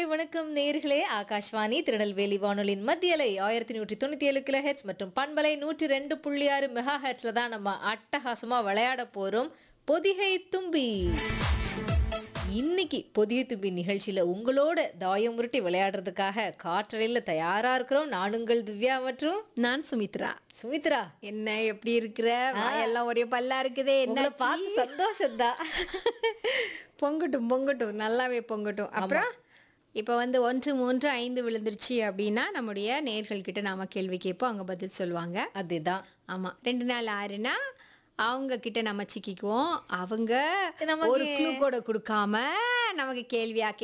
வணக்கம் நேர்களே ஆகாஷ்வாணி திருநெல்வேலி வானொலியின் மத்தியலை ஆயிரத்தி நூற்றி தொண்ணூத்தி ஏழு கிலோ ஹெட்ஸ் மற்றும் பண்பலை நூற்றி ரெண்டு புள்ளி ஆறு மெகா ஹெட்ஸ்ல தான் நம்ம அட்டகாசமா விளையாட போறோம் பொதிகை தும்பி இன்னைக்கு பொதிகை தும்பி நிகழ்ச்சியில உங்களோட தாயம் உருட்டி விளையாடுறதுக்காக காற்றலையில தயாரா இருக்கிறோம் நானுங்கள் திவ்யா மற்றும் நான் சுமித்ரா சுமித்ரா என்ன எப்படி இருக்கிற எல்லாம் ஒரே பல்லா இருக்குதே என்ன உங்களை பார்த்து சந்தோஷம்தான் பொங்கட்டும் பொங்கட்டும் நல்லாவே பொங்கட்டும் அப்புறம் இப்போ வந்து ஒன்று மூன்று ஐந்து விழுந்துருச்சு அப்படின்னா நம்முடைய நேர்கள் கிட்ட நாம கேள்வி கேட்போம் அவங்க பதில் சொல்லுவாங்க அதுதான் ஆமா ரெண்டு நாள் ஆறுனா அவங்க கிட்ட நம்ம சிக்கிக்குவோம் அவங்க நமக்கு- ஒரு க்ளூ கூட கொடுக்காம நமக்கு கேள்வியா